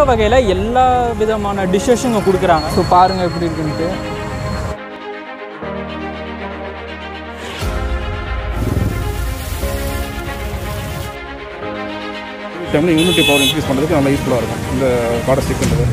வகையில் எல்லா விதமான டிஷ்ஷஸும் இங்கே கொடுக்குறாங்க ஸோ பாருங்கள் எப்படி இருக்குன்ட்டு டைமில் இம்யூனிட்டி பவர் இன்க்ரீஸ் பண்ணுறதுக்கு நல்லா யூஸ்ஃபுல்லாக இருக்கும் இந்த காடை ஸ்டிக்ன்றது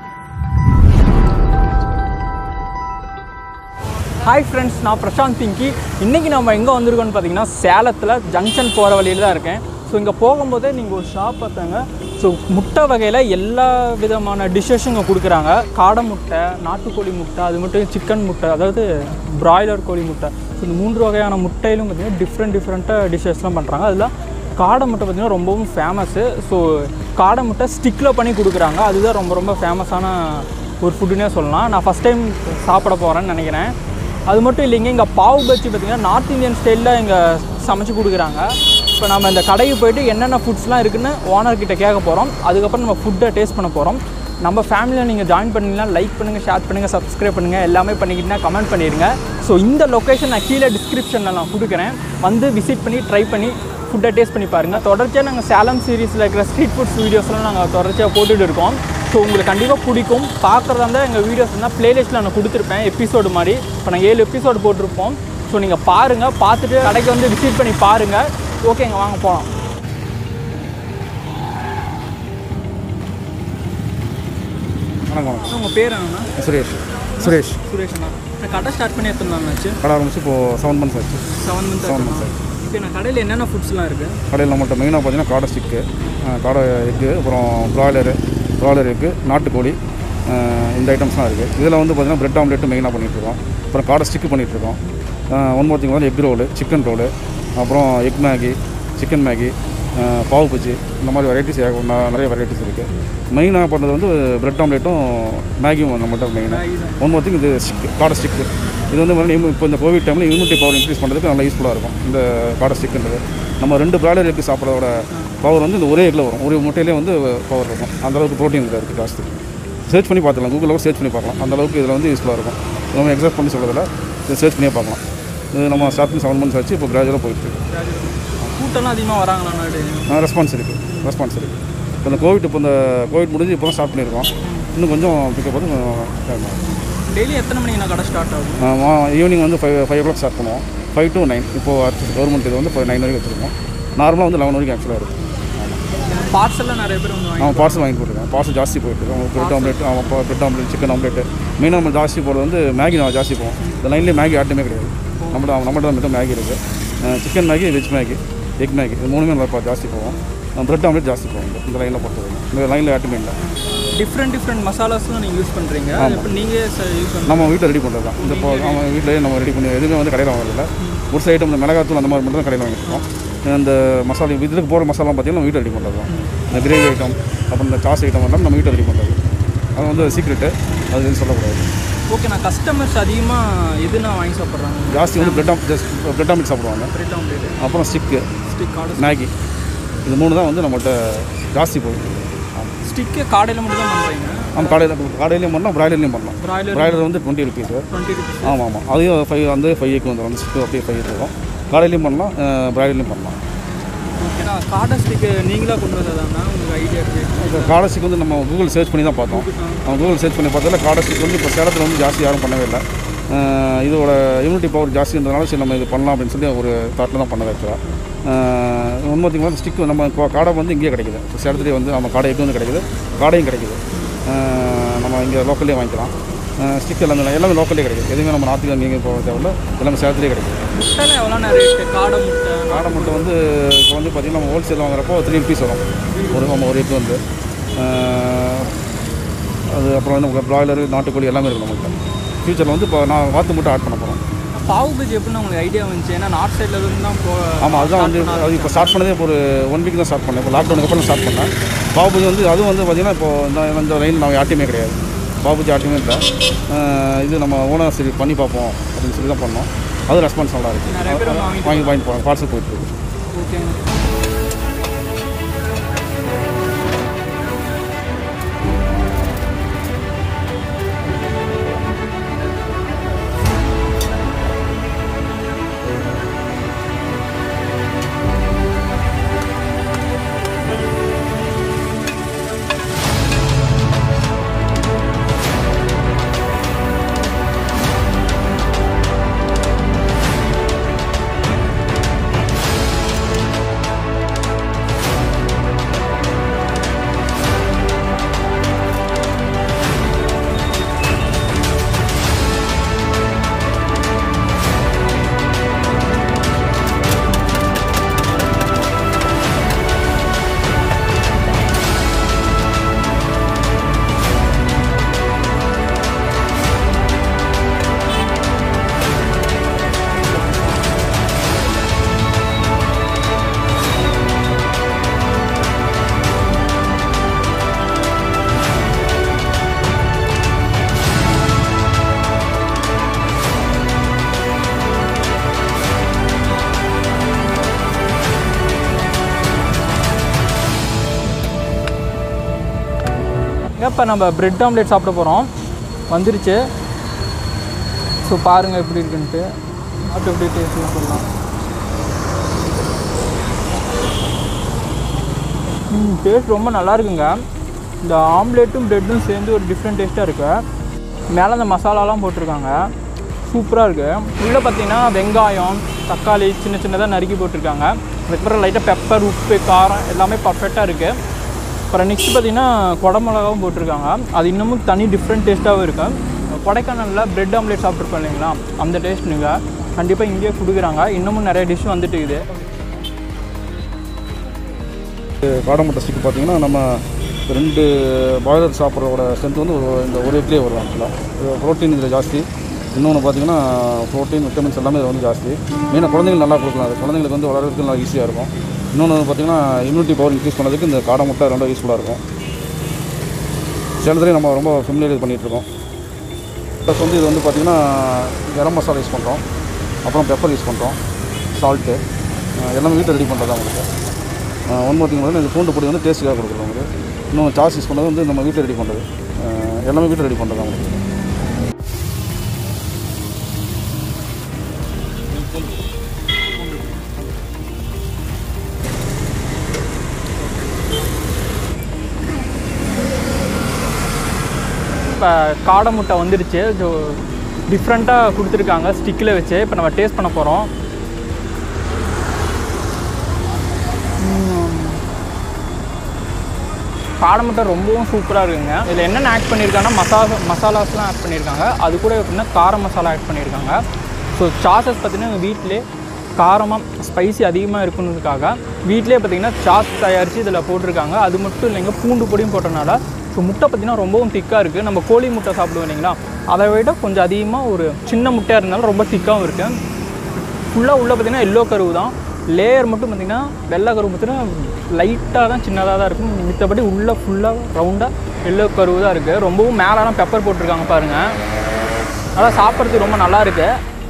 ஹாய் ஃப்ரெண்ட்ஸ் நான் பிரசாந்த் பிங்கி இன்றைக்கி நம்ம எங்கே வந்திருக்கோம்னு பார்த்தீங்கன்னா சேலத்தில் ஜங்ஷன் போகிற வழியில் தான் இருக்கேன் ஸோ இங்கே போகும்போதே நீங்கள் ஒரு ஷாப் பார்த்தாங்க ஸோ முட்டை வகையில் எல்லா விதமான டிஷ்ஷஸும் இங்கே கொடுக்குறாங்க காடை முட்டை நாட்டுக்கோழி முட்டை அது மட்டும் சிக்கன் முட்டை அதாவது பிராய்லர் கோழி முட்டை ஸோ இந்த மூன்று வகையான முட்டையிலும் பார்த்தீங்கன்னா டிஃப்ரெண்ட் டிஃப்ரெண்ட்டாக டிஷ்ஷஸ்லாம் பண்ணுறாங்க அதில் காடை முட்டை பார்த்திங்கன்னா ரொம்பவும் ஃபேமஸ்ஸு ஸோ காடை முட்டை ஸ்டிக்கில் பண்ணி கொடுக்குறாங்க அதுதான் ரொம்ப ரொம்ப ஃபேமஸான ஒரு ஃபுட்டுனே சொல்லலாம் நான் ஃபஸ்ட் டைம் சாப்பிட போகிறேன்னு நினைக்கிறேன் அது மட்டும் இல்லைங்க இங்கே பாவு பஜ்ஜி பார்த்திங்கன்னா நார்த் இந்தியன் ஸ்டைலில் இங்கே சமைச்சு கொடுக்குறாங்க இப்போ நம்ம இந்த கடைக்கு போயிட்டு என்னென்ன ஃபுட்ஸ்லாம் இருக்குன்னு ஓனர் கிட்ட கேட்க போகிறோம் அதுக்கப்புறம் நம்ம ஃபுட்டை டேஸ்ட் பண்ண போகிறோம் நம்ம ஃபேமிலியில் நீங்கள் ஜாயின் பண்ணிங்கன்னா லைக் பண்ணுங்கள் ஷேர் பண்ணுங்கள் சப்ஸ்கிரைப் பண்ணுங்கள் எல்லாமே பண்ணிக்கிட்டீங்கன்னா கமெண்ட் பண்ணிடுங்க ஸோ இந்த லொக்கேஷன் நான் கீழே டிஸ்கிரிப்ஷனில் நான் கொடுக்குறேன் வந்து விசிட் பண்ணி ட்ரை பண்ணி ஃபுட்டை டேஸ்ட் பண்ணி பாருங்கள் தொடர்ச்சியாக நாங்கள் சேலம் சீரிஸில் இருக்கிற ஸ்ட்ரீட் ஃபுட்ஸ் வீடியோஸ்லாம் நாங்கள் தொடர்ச்சியாக போட்டுட்டு இருக்கோம் ஸோ உங்களுக்கு கண்டிப்பாக பிடிக்கும் பார்க்குறதா இருந்தால் எங்கள் வீடியோஸ் இருந்தால் ப்ளேலிஸ்ட்டில் நான் கொடுத்துருப்பேன் எபிசோடு மாதிரி இப்போ நாங்கள் ஏழு எபிசோடு போட்டிருப்போம் ஸோ நீங்கள் பாருங்கள் பார்த்துட்டு கடைக்கு வந்து விசிட் பண்ணி பாருங்கள் ஓகேங்க வாங்க போகலாம் வணக்கம் வணக்கம் உங்கள் பேர் என்னன்னா சுரேஷ் சுரேஷ் சுரேஷ் அண்ணா நான் கடை ஸ்டார்ட் பண்ணி எத்தனை நாள் ஆச்சு கடை ஆரம்பிச்சு இப்போது செவன் மந்த்ஸ் ஆச்சு செவன் மந்த் Seven ஆச்சு months இப்போ நான் கடையில் என்னென்ன ஃபுட்ஸ்லாம் இருக்குது கடையில் நம்மள்ட்ட மெயினாக பார்த்தீங்கன்னா காடை ஸ்டிக்கு காடை எக்கு அப்புறம் ப்ராய்லரு ப்ராய்லர் எக்கு நாட்டுக்கோழி அஹ் இந்த ஐட்டம்ஸ்லாம் இருக்குது இதில் வந்து பார்த்தீங்கன்னா பிரெட் ஆம்லெட்டு மெயினாக பண்ணிகிட்ருக்கோம் அப்புறம் காடை ஸ்டிக்கு பண்ணிகிட்ருக்கோம் ஒன் மோர் திங் வந்து எக் ரோலு சிக்கன் ரோலு அப்புறம் எக் மேகி சிக்கன் மேகி அஹ் பாவு பஜ்ஜி இந்த மாதிரி வெரைட்டிஸ் நிறைய வெரைட்டிஸ் இருக்குது மெயினாக பண்ணது வந்து பிரெட் ஆம்லெட்டும் மேகியும் நம்மள்ட்ட மெயினாக ஒன் மோர் திங் இது ஸ்டிக் காடை ஸ்டிக்கு இது வந்து மறுபடியும் இப்போ இந்த கோவிட் டைமில் இம்யூனிட்டி பவர் இன்க்ரீஸ் பண்ணுறதுக்கு நல்லா யூஸ்ஃபுல்லாக இருக்கும் இந்த காடை ஸ்டிக்ன்றது நம்ம ரெண்டு பிராய்லர் எக்கு சாப்பிட்றதோட பவர் வந்து இந்த ஒரே எக்கில் வரும் ஒரு முட்டையிலே வந்து பவர் இருக்கும் அந்த அளவுக்கு ப்ரோட்டீன் இதில் இருக்குது ஜாஸ்தி சர்ச் பண்ணி பார்த்துக்கலாம் கூகுளில் சர்ச் பண்ணி பார்க்கலாம் அந்த அளவுக்கு இதில் வந்து யூஸ்ஃபுல்லாக இருக்கும் நம்ம எக்ஸாக்ட் பண்ணி சொல்கிறதில்ல இதை சர்ச் பண்ணியே பார்க்கலாம் இது நம்ம ஸ்டார்ட் பண்ணி செவன் மந்த்ஸ் ஆச்சு இப்போ கிராஜுவலாக போயிட்டு இருக்கு கூட்டம்லாம் அதிகமாக வராங்களா டெய்லி ரெஸ்பான்ஸ் இருக்குது ரெஸ்பான்ஸ் இருக்குது இப்போ இந்த கோவிட் இப்போ இந்த கோவிட் முடிஞ்சு இப்போ தான் ஸ்டார்ட் பண்ணியிருக்கோம் இன்னும் கொஞ்சம் பிக்கப் வந்து time ஆகும். டெய்லி எத்தனை மணிக்கு நான் கடை ஸ்டார்ட் ஆகும் ஈவினிங் வந்து five five o'clock start பண்ணுவோம் ஃபைவ் டு நைன் இப்போது கவர்மெண்ட் இது வந்து இப்போ நைன் வரைக்கும் வச்சுருக்கோம் நார்மலாக வந்து லெவன் வரைக்கும் ஆக்சுவலாக இருக்குது பார்சலில் நிறைய பேர் வந்து வாங்கி அவன் பார்சல் வாங்கி போட்டுருக்கேன் பார்சல் ஜாஸ்தி போயிட்டுருக்கோம் அவங்க பிரெட் ஆம்லெட் அவன் பிரெட் ஆம்லெட் சிக்கன் ஆம்லெட் மெயினாக நம்ம ஜாஸ்தி போகிறது வந்து மேகி நான் ஜாஸ்தி போவோம் இந்த லைன்லேயே மேகி ஆட்டமே கிடையாது நம்மள்ட்ட நம்மள்ட்ட மட்டும் மேகி இருக்குது chicken Maggi veg Maggi egg Maggi இது மூணுமே நல்லா பா- ஜாஸ்தி போவோம் பிரெட் ஆம்லெட் ஜாஸ்தி போவோம் இந்த- இந்த லைனில் பொறுத்தவரைக்கும் இந்த லைனில் ஆட்டமே இல்லை டிஃப்ரெண்ட் டிஃப்ரெண்ட் மசாலாஸ்லாம் நீங்கள் யூஸ் பண்ணுறீங்க இப்போ நீங்கள் யூஸ் பண்ணுறீங்க நம்ம வீட்டில் ரெடி பண்ணுறது தான் இந்த இப்போ நம்ம வீட்டிலேயே நம்ம ரெடி பண்ணி எதுவுமே வந்து கடையில் வாங்கல ஒரு சில ஐட்டம் இந்த மிளகாத்தூள் அந்த மாதிரி மட்டும் தான் கடையில் வாங்கியிருக்கோம் அந்த மசாலா இதுக்கு போகிற மசாலா பார்த்தீங்கன்னா நம்ம வீட்டில் ரெடி பண்ணுறது தான் இந்த கிரேவி ஐட்டம் அப்புறம் இந்த சாஸ் ஐட்டம் எல்லாம் நம்ம வீட்டில் ரெடி பண்ணுறது அது வந்து சீக்ரெட்டு அது எதுவும் சொல்லக்கூடாது ஓகே நான் கஸ்டமர்ஸ் அதிகமாக எது நான் வாங்கி சாப்பிட்றாங்க ஜாஸ்தி வந்து பிரெட் ஆம் ஜஸ்ட் பிரெட் ஆம்லெட் சாப்பிடுவாங்க பிரெட் ஆம்லேட் அப்புறம் ஸ்டிக்கு ஸ்டிக் ஆர்டர் மேகி இது மூணு தான் வந்து நம்மள்ட்ட ஜாஸ்தி போகுது ஆமாம் ஸ்டிக்கு காடையில் மட்டும் தான் பண்ணுறீங்க நம்ம கடையில் கடையிலையும் பண்ணலாம் ப்ராய்லர்லையும் பண்ணலாம் பிராய்லர் ப்ராய்லர் வந்து டுவெண்ட்டி ருபீஸு டுவெண்ட்டி ருபீஸ் ஆமாம் ஆமாம் அதையும் ஃபைவ் வந்து ஃபைவ் ஏக்கு வந்துடும் ஸ்டிக்கு அப்படியே ஃபைவ் இருக்கும் கடையிலையும் பண்ணலாம் ப்ராய்லர்லையும் பண்ணலாம் ஓகேண்ணா காடை ஸ்டிக்கு நீங்களாக கொண்டு வந்ததாண்ணா உங்களுக்கு ஐடியா இருக்குது இப்போ காடை ஸ்டிக் வந்து நம்ம கூகுள் சர்ச் பண்ணி தான் பார்த்தோம் நம்ம கூகுள் சர்ச் பண்ணி பார்த்ததில் காடை ஸ்டிக் வந்து இப்போ சேலத்தில் வந்து ஜாஸ்தி யாரும் பண்ணவே இல்லை அஹ் இதோட இம்யூனிட்டி பவர் ஜாஸ்தின்றதுனால சரி நம்ம இது பண்ணலாம் அப்படின்னு சொல்லி ஒரு தாட்டில் தான் பண்ணது ஆக்சுவலாக உண்மை வந்து ஸ்டிக் நம்ம கா- காடை வந்து இங்கேயே கிடைக்குது இப்போ சேலத்துலேயே வந்து நம்ம காடை எக்கு வந்து கிடைக்குது காடையும் கிடைக்குது அஹ் நம்ம இங்கே லோக்கல்லே வாங்கிக்கலாம் ஸ்டிக் எல்லாமே எல்லாமே லோக்கல்லே கிடைக்குது எதுவுமே நம்ம நாற்றுக்கு அங்கே போக தேவையில்ல எல்லாமே சேலத்துலேயே கிடைக்குது முட்டையில் எவ்வளோண்ணா ரேட்டு காடை முட்டை காடை முட்டை வந்து இப்போ வந்து பார்த்திங்கன்னா நம்ம ஹோல்சேல் வாங்குறப்போ த்ரீ ருபீஸ் வரும் ஒரு நம்ம ஒரு எக்கு வந்து அஹ் அது அப்புறம் வந்து ப்ராய்லர் நாட்டுக்கோழி எல்லாமே இருக்குது நம்மள்கிட்ட ஃப்யூச்சரில் வந்து இப்போ நான் வாத்து மட்டும் ஆட் பண்ண போகிறோம் பாவு பஜ்ஜி எப்படின்னு உங்களுக்கு ஐடியா வந்துச்சு ஏன்னா நார்த் சைடில் இருந்து தான் போ ஆமாம் அதுதான் வந்து அது இப்போ ஸ்டார்ட் பண்ணதே இப்போ ஒரு ஒன் வீக் தான் ஸ்டார்ட் பண்ணேன் இப்போ லாக்டவுனுக்கு அப்புறம் ஸ்டார்ட் பண்ணேன் பாபுஜி வந்து அதுவும் வந்து பார்த்திங்கன்னா இப்போ இந்த இந்த லைன் நம்ம யார்ட்டையுமே கிடையாது பாபுஜி யார்ட்டையுமே இல்லை அஹ் இது நம்ம ஓனர் சரி பண்ணி பார்ப்போம் அப்படின்னு சொல்லி தான் பண்ணோம் அது ரெஸ்பான்ஸ் நல்லா நிறைய பேர் இருக்குது வாங்கிட்டு வாங்கி வாங்கிட்டு போகிறாங்க பார்சல் போயிட்டுருக்கு ஓகேங்க இப்போ நம்ம பிரெட் ஆம்லேட் சாப்பிட போகிறோம் வந்துருச்சு ஸோ பாருங்கள் எப்படி இருக்குன்ட்டு அப்படி எப்படி டேஸ்ட்லாம் சொல்லலாம் டேஸ்ட் ரொம்ப நல்லா இருக்குங்க இந்த ஆம்லேட்டும் ப்ரெட்டும் சேர்ந்து ஒரு டிஃப்ரெண்ட் டேஸ்ட்டாக இருக்கு மேலே அந்த மசாலாலாம் போட்டிருக்காங்க சூப்பராக இருக்குது உள்ளே பார்த்தீங்கன்னா வெங்காயம் தக்காளி சின்ன சின்னதாக நறுக்கி போட்டிருக்காங்க அதுக்கப்புறம் லைட்டாக பெப்பர் உப்பு காரம் எல்லாமே பர்ஃபெக்டாக இருக்குது அப்புறம் நெக்ஸ்ட் பார்த்தீங்கன்னா குடமிளகாவும் போட்டிருக்காங்க அது இன்னமும் தனி டிஃப்ரெண்ட் டேஸ்ட்டாகவும் இருக்கும் கொடைக்கானலில் பிரெட் ஆம்லேட் சாப்பிட்ருப்போம் இல்லைங்களா அந்த டேஸ்ட் நீங்கள் கண்டிப்பாக இங்கேயே கொடுக்குறாங்க இன்னமும் நிறைய டிஷ் வந்துட்டு இருக்குது காடை முட்டை ஸ்டிக் பார்த்தீங்கன்னா நம்ம ரெண்டு பாய்லர் சாப்பிட்றோட ஸ்ட்ரென்த் வந்து ஒரு இந்த ஒரு எக்லேயே வரும் ஆக்சுவலாக ப்ரோட்டீன் இதில் ஜாஸ்தி இன்னொன்று பார்த்தீங்கன்னா ப்ரோட்டீன் விட்டமின்ஸ் எல்லாமே இதில் வந்து ஜாஸ்தி மெயினாக குழந்தைங்களுக்கு நல்லா கொடுக்கலாம் அது குழந்தைங்களுக்கு வந்து வளர்கிறதுக்கு நல்லா ஈஸியாக இருக்கும் இன்னொன்று வந்து பார்த்தீங்கன்னா இம்யூனிட்டி பவர் இன்க்ரீஸ் பண்ணதுக்கு இந்த காடை முட்டை ரொம்ப யூஸ்ஃபுல்லாக இருக்கும் சேலத்துலேயே நம்ம ரொம்ப ஃபெமிலியர் பண்ணிகிட்ருக்கோம் ப்ளஸ் வந்து இது வந்து பார்த்திங்கன்னா கரம் மசாலா யூஸ் பண்ணுறோம் அப்புறம் பெப்பர் யூஸ் பண்ணுறோம் சால்ட்டு எல்லாமே வீட்டில் ரெடி பண்ணுறது தான் உங்களுக்கு ஒன் மோர் திங் இது பூண்டு பொடி வந்து டேஸ்ட்டுக்காக கொடுக்குறோம் உங்களுக்கு இன்னும் சாஸ் யூஸ் பண்ணது வந்து நம்ம வீட்டில் ரெடி பண்ணுறது அஹ் எல்லாமே வீட்டில் ரெடி பண்ணுறது தான் உங்களுக்கு இப்போ காடை முட்டை வந்துருச்சு ஸோ டிஃப்ரெண்ட்டாக கொடுத்துருக்காங்க ஸ்டிக்கில் வச்சு இப்போ நம்ம டேஸ்ட் பண்ண போகிறோம் காடை முட்டை ரொம்பவும் சூப்பராக இருக்குங்க இதில் என்னென்ன ஆட் பண்ணியிருக்காங்கன்னா மசாலா மசாலாஸ்லாம் ஆட் பண்ணியிருக்காங்க அது கூட எப்படின்னா கார மசாலா ஆட் பண்ணியிருக்காங்க ஸோ சாசஸ் பார்த்தீங்கன்னா வீட்டிலே காரமாக ஸ்பைசி அதிகமாக இருக்குன்றதுக்காக வீட்டிலே பார்த்தீங்கன்னா சாஸ் தயாரித்து இதில் போட்டிருக்காங்க அது மட்டும் இல்லைங்க பூண்டு பொடியும் போட்டனால ஸோ முட்டை பார்த்தீங்கன்னா ரொம்பவும் திக்காக இருக்குது நம்ம கோழி முட்டை சாப்பிடுவோம் இல்லைங்களா அதை விட கொஞ்சம் அதிகமாக ஒரு சின்ன முட்டையாக இருந்தாலும் ரொம்ப திக்காகவும் இருக்குது ஃபுல்லாக உள்ளே பார்த்தீங்கன்னா எல்லோ கருவு தான் லேயர் மட்டும் பார்த்தீங்கன்னா வெள்ளை கருவு பார்த்தீங்கன்னா லைட்டாக தான் சின்னதாக தான் இருக்கும் மித்தபடி உள்ளே ஃபுல்லாக ரவுண்டாக எல்லோ கருவு தான் இருக்குது ரொம்பவும் மேலெலாம் பெப்பர் போட்டிருக்காங்க பாருங்கள் அதனால் சாப்பிட்றதுக்கு ரொம்ப நல்லா இருக்கு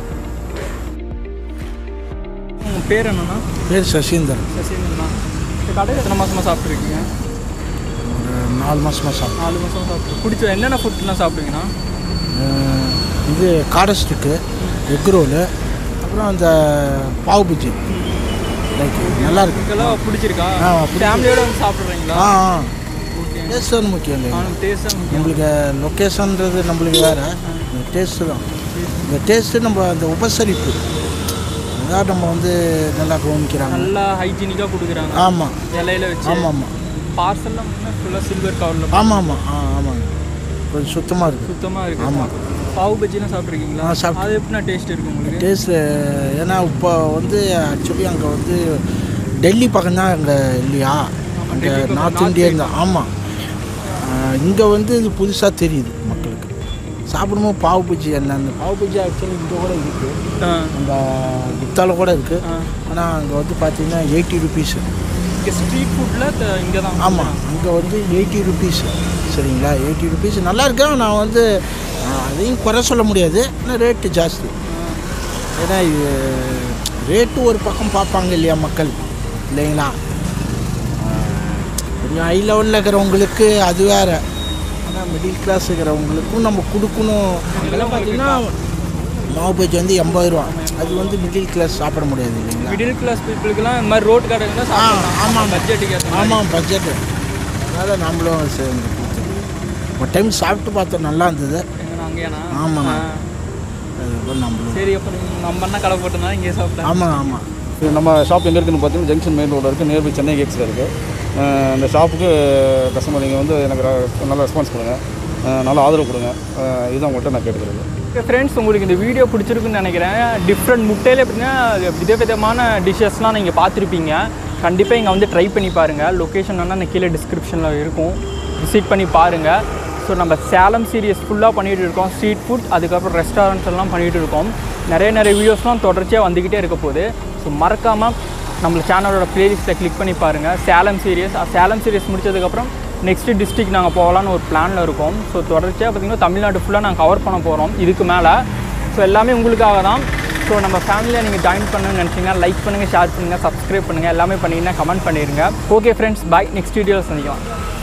உங்கள் பேர் என்னன்னா பேர் சசீந்தர் சசிங்கண்ணா இந்த கடையில் எத்தனை மாதமாக சாப்பிட்ருக்கீங்க ஒரு நாலு மாதமாக சாப்பிட்டேன் நாலு மாதம் சாப்பிட்டு பிடிச்ச என்னென்ன ஃபுட்லாம் சாப்பிடுவீங்கன்னா அஹ் இது காடை ஸ்டிக்கு எக் ரோலு அப்புறம் அந்த பாவு பஜ்ஜி லைக் நல்லா இருக்கு இதுக்கெல்லாம் பிடிச்சிருக்கா ஆ, பிடிச்சிருக்கு. ஃபேமிலியோட வந்து சாப்பிட்றீங்களா ஆ ஆ ஓகே டேஸ்ட் தான் முக்கியம் இல்லைங்க டேஸ்ட்டாக முக்கியம் நம்மளுக்கு லொக்கேஷன்றது நம்மளுக்கு வேறு இந்த டேஸ்ட்டு தான் இந்த டேஸ்ட்டு நம்ம அந்த உபசரிப்பு அதான் நம்ம வந்து நல்லா கவனிக்கிறாங்க நல்லா ஹைஜீனிக்காக கொடுக்குறாங்க ஆமாம் இலையில வச்சு ஆமாம் ஆமாம் பார்சல்லாம் ஃபுல்லாக சில்வர் கவரில் ஆமாம் ஆமாம் ஆ ஆமாங்க கொஞ்சம் சுத்தமாக இருக்குது சுத்தமாக இருக்கு ஆமாம். பாவு பஜ்ஜிலாம் சாப்பிட்ருக்கீங்களா ஆ, சாப்பிட்டு- அது எப்படின்னா டேஸ்ட் இருக்கு உங்களுக்கு டேஸ்ட்டு ஏன்னா இப்போ வந்து ஆக்சுவலி அங்கே வந்து டெல்லி பக்கம் தான் அங்கே இல்லையா அங்கே டெல்லி பக்கம் நார்த் north இந்தியன் தான் ஆமாம் இங்கே வந்து இது புதுசாக தெரியுது மக்களுக்கு சாப்பிடும்போது பாவு பஜ்ஜி என்ன அந்த பாவு பஜ்ஜி ஆக்சுவலி இங்கே கூட இருக்குது ஆ அந்த குப்தாவில் கூட இருக்குது ஆ. ஆனால் அங்கே வந்து பார்த்தீங்கன்னா எயிட்டி ருபீஸு இங்கே ஸ்ட்ரீட் ஃபுட்டில் இங்கே தான் ஆமாம் அங்கே வந்து எயிட்டி ருபீஸ் சரிங்களா எயிட்டி ருபீஸ் நல்லா இருக்கேன் நான் வந்து ஆஹ், அதையும் குறை சொல்ல முடியாது ஆனால் ரேட்டு ஜாஸ்தி ஏன்னா இது ரேட்டு ஒரு பக்கம் பார்ப்பாங்க இல்லையா மக்கள் இல்லைங்களா ஆஹ், கொஞ்சம் ஹை லெவலில் இருக்கிறவங்களுக்கு அது வேறு ஆனால் மிடில் கிளாஸ் இருக்கிறவங்களுக்கும் நம்ம கொடுக்கணும் அங்கெல்லாம் பார்த்தீங்கன்னா மாவு பஜ்ஜி வந்து எண்பது ரூபா அது வந்து மிடில் கிளாஸ் சாப்பிட முடியாது இல்லைங்களா மிடில் கிளாஸ் பீப்புளுக்குலாம் இந்த மாதிரி ரோட் கடையில் தான் ஆ, சாப்பிடலாம் ஆமாம். பட்ஜெட்டுக்கு ஏற்ற மாதிரி ஆமாம் பட்ஜெட்டு அதனால் நம்மளும் சேர்ந்து கொடுத்துருவோம் ஒரு டைம் சாப்பிட்டு பார்த்தோம் நல்லா இருந்தது எங்கண்ணா அங்கேயாண்ணா ஆமாண்ணா. ஆ. அதுக்கப்புறம் நம்மளும் சரி அப்போ நம்ம அண்ணா கடை போட்டோம்னா இங்கே சாப்பிட்டேன் ஆமாம் ஆமாம் இது நம்ம ஷாப் எங்கே இருக்குன்னு பார்த்தீங்கன்னா ஜங்ஷன் மெயின் ரோடில் இருக்குது நியர்பை சென்னை கேக்ஸில் இருக்குது இந்த ஷாப்புக்கு கஸ்டமர் நீங்கள் வந்து எனக்கு ர- நல்ல ரெஸ்பான்ஸ் கொடுங்க அஹ் நல்ல ஆதரவு கொடுங்க அஹ் இதுதான் உங்கள்கிட்ட நான் கேட்டுக்கிறது ஃப்ரெண்ட்ஸ் உங்களுக்கு இந்த வீடியோ பிடிச்சிருக்குன்னு நினைக்கிறேன் டிஃப்ரெண்ட் முட்டையில் எப்படின்னா விதவிதமான டிஷ்ஷஸ்லாம் நீங்கள் பார்த்துருப்பீங்க கண்டிப்பாக இங்கே வந்து ட்ரை பண்ணி பாருங்கள் லொக்கேஷன் வேணால் நான் கீழே டிஸ்கிரிப்ஷனில் இருக்கும் விசிட் பண்ணி பாருங்கள் ஸோ நம்ம சேலம் சீரியஸ் ஃபுல்லாக பண்ணிகிட்டு இருக்கோம் ஸ்ட்ரீட் ஃபுட் அதுக்கப்புறம் ரெஸ்டாரண்ட்ஸ் எல்லாம் பண்ணிகிட்டு இருக்கோம் நிறைய நிறைய வீடியோஸ்லாம் தொடர்ச்சியாக வந்துக்கிட்டே இருக்க போகுது ஸோ மறக்காமல் நம்ம சேனலோட ப்ளேலிஸ்ட்டில் கிளிக் பண்ணி பாருங்கள் சேலம் சீரியஸ் சேலம் சீரியஸ் முடிச்சதுக்கப்புறம் நெக்ஸ்ட் டிஸ்ட்ரிக்ட் நாங்கள் போகலான்னு ஒரு பிளானில் இருக்கோம் ஸோ தொடர்ச்சியாக பார்த்திங்கன்னா தமிழ்நாடு ஃபுல்லாக நாங்கள் கவர் பண்ண போகிறோம் இதுக்கு மேலே ஸோ எல்லாமே உங்களுக்காக தான் ஸோ நம்ம ஃபேமிலியில் நீங்கள் ஜாயின் பண்ணணும்னு நினச்சிங்கன்னா லைக் பண்ணுங்கள் ஷேர் பண்ணுங்கள் சப்ஸ்கிரைப் பண்ணுங்கள் எல்லாமே பண்ணிங்கன்னா கமெண்ட் பண்ணிடுங்க ஓகே ஃப்ரெண்ட்ஸ் பாய் நெக்ஸ்ட் வீடியோவில் சந்திக்கலாம்